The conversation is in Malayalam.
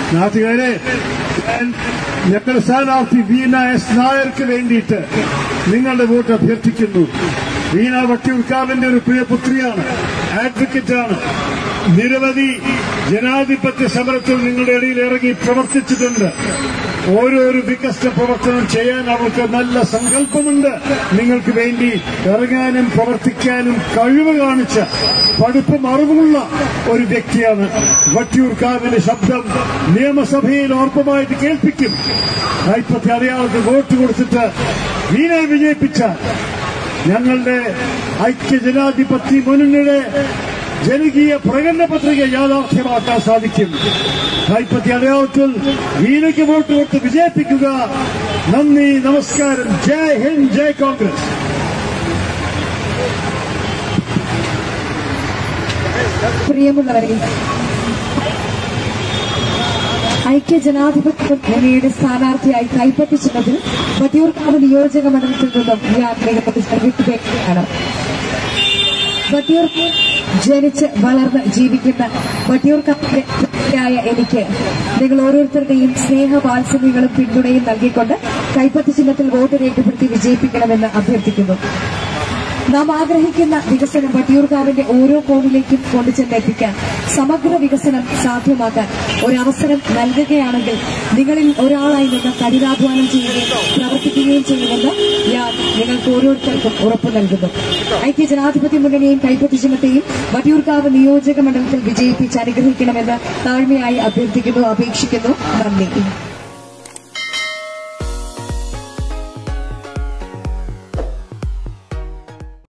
നാട്ടുകാരെ ഞാൻ ഞങ്ങളുടെ സ്ഥാനാർത്ഥി വീണ എസ് നായർക്ക് വേണ്ടിയിട്ട് നിങ്ങളുടെ വോട്ട് അഭ്യർത്ഥിക്കുന്നു വീണ വട്ടിയൂർക്കാവിന്റെ ഒരു പ്രിയപുത്രിയാണ് അഡ്വക്കേറ്റാണ് നിരവധി ജനാധിപത്യ സമരത്തിൽ നിങ്ങളുടെ ഇടയിൽ ഇറങ്ങി പ്രവർത്തിച്ചിട്ടുണ്ട് ഓരോരു വികസന പ്രവർത്തനം ചെയ്യാൻ അവർക്ക് നല്ല സങ്കല്പമുണ്ട് നിങ്ങൾക്ക് വേണ്ടി ഇറങ്ങാനും പ്രവർത്തിക്കാനും കഴിവ് കാണിച്ച പഠിപ്പും അറിവുമുള്ള ഒരു വ്യക്തിയാണ് വട്ടിയൂർക്കാവിന്റെ ശബ്ദം നിയമസഭയിൽ ഉറപ്പമായിട്ട് കേൾപ്പിക്കും കൈപ്പത്തി അടയാളത്തിൽ വോട്ട് കൊടുത്തിട്ട് വീണെ വിജയിപ്പിച്ച ഞങ്ങളുടെ ഐക്യജനാധിപത്യ മുന്നണിയുടെ ജനകീയ പ്രകടന പത്രിക യാഥാർത്ഥ്യമാക്കാൻ സാധിക്കും കൈപ്പത്തി അടയാളത്തിൽ വീണയ്ക്ക് വോട്ട് കൊടുത്ത് വിജയിപ്പിക്കുക നന്ദി നമസ്കാരം ജയ് ഹിന്ദ് ജയ് കോൺഗ്രസ് പ്രിയമുള്ളവരെ ഐക്യ ജനാധിപത്യ മുന്നണിയുടെ സ്ഥാനാർത്ഥിയായി കൈപ്പറ്റി ചിഹ്നത്തിൽ വട്ടിയൂർക്കാവ് നിയോജക മണ്ഡലത്തിൽ നിന്നും ഞാൻ നിങ്ങളുടെ വിട്ടുകയാണ് വട്ടിയൂർക്കാവ് ജനിച്ച് വളർന്ന് ജീവിക്കുന്ന വട്ടിയൂർക്കാവിന്റെ പുത്രിയായ എനിക്ക് നിങ്ങൾ ഓരോരുത്തരുടെയും സ്നേഹ വാത്സല്യങ്ങളും പിന്തുണയും നൽകിക്കൊണ്ട് കൈപ്പത്തി ചിഹ്നത്തിൽ വോട്ട് രേഖപ്പെടുത്തി വിജയിപ്പിക്കണമെന്ന് അഭ്യർത്ഥിക്കുന്നു നാം ആഗ്രഹിക്കുന്ന വികസനം വട്ടിയൂർക്കാവിന്റെ ഓരോ കോണിലേക്കും കൊണ്ടുചെന്നെത്തിക്കാൻ സമഗ്ര വികസനം സാധ്യമാക്കാൻ ഒരവസരം നൽകുകയാണെങ്കിൽ നിങ്ങളിൽ ഒരാളായി നിന്ന് കഠിനാധ്വാനം ചെയ്യുകയും പ്രവർത്തിക്കുകയും ചെയ്യുമെന്ന് ഞാൻ നിങ്ങൾക്ക് ഓരോരുത്തർക്കും ഉറപ്പു നൽകുന്നു ഐക്യ ജനാധിപത്യ മുന്നണിയും കൈപ്പത്തി ചിഹ്നത്തെയും വട്ടിയൂർക്കാവ് നിയോജക മണ്ഡലത്തിൽ വിജയിപ്പിച്ച് അനുഗ്രഹിക്കണമെന്ന് താഴ്മയായി അഭ്യർത്ഥിക്കുന്നു അപേക്ഷിക്കുന്നു നന്ദി